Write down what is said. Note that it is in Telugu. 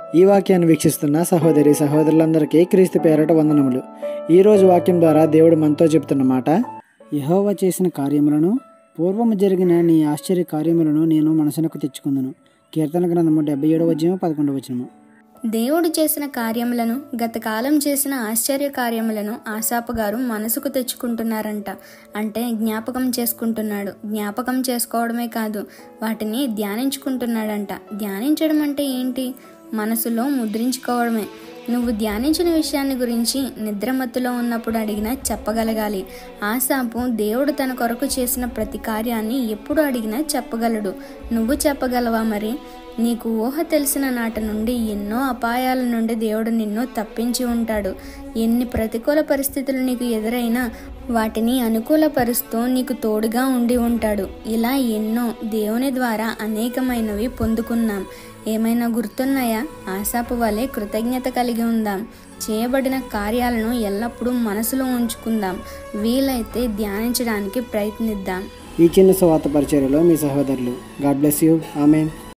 ఈ వాక్యాన్ని వీక్షిస్తున్న సహోదరి సహోదరులందరికీ క్రీస్తు పేరట వందనములు ఈరోజు వాక్యం ద్వారా దేవుడు మనతో చెప్తున్న మాట యహోవా చేసిన కార్యములను పూర్వము జరిగిన నీ ఆశ్చర్య కార్యములను నేను మనసునకు తెచ్చుకుందును కీర్తన గ్రంథము డెబ్బై ఏడవ వచనము పదకొండవ వచనము దేవుడు చేసిన కార్యములను గతకాలం చేసిన ఆశ్చర్య కార్యములను ఆశాపు గారు మనసుకు తెచ్చుకుంటున్నారంట అంటే జ్ఞాపకం చేసుకుంటున్నాడు జ్ఞాపకం చేసుకోవడమే కాదు వాటిని ధ్యానించుకుంటున్నాడంట ధ్యానించడం అంటే ఏంటి మనసులో ముద్రించుకోవడమే నువ్వు ధ్యానించిన విషయాన్ని గురించి నిద్రమత్తులో ఉన్నప్పుడు అడిగినా చెప్పగలగాలి ఆశాపు దేవుడు తన కొరకు చేసిన ప్రతి కార్యాన్ని ఎప్పుడు అడిగినా చెప్పగలడు నువ్వు చెప్పగలవా మరి నీకు ఊహ తెలిసిన నాటి నుండి ఎన్నో అపాయాల నుండి దేవుడు నిన్ను తప్పించి ఉంటాడు ఎన్ని ప్రతికూల పరిస్థితులు నీకు ఎదురైనా వాటిని అనుకూలపరుస్తూ నీకు తోడుగా ఉండి ఉంటాడు ఇలా ఎన్నో దేవుని ద్వారా అనేకమైనవి పొందుకున్నాం ఏమైనా గుర్తున్నాయా ఆశాపు వలె కృతజ్ఞత కలిగి ఉందాం చేయబడిన కార్యాలను ఎల్లప్పుడూ మనసులో ఉంచుకుందాం వీలైతే ధ్యానించడానికి ప్రయత్నిద్దాం ఈ చిన్న స్వాత పరిచర్యలో మీ సహోదరులు గాడ్ బ్లెస్ యూ ఆమెన్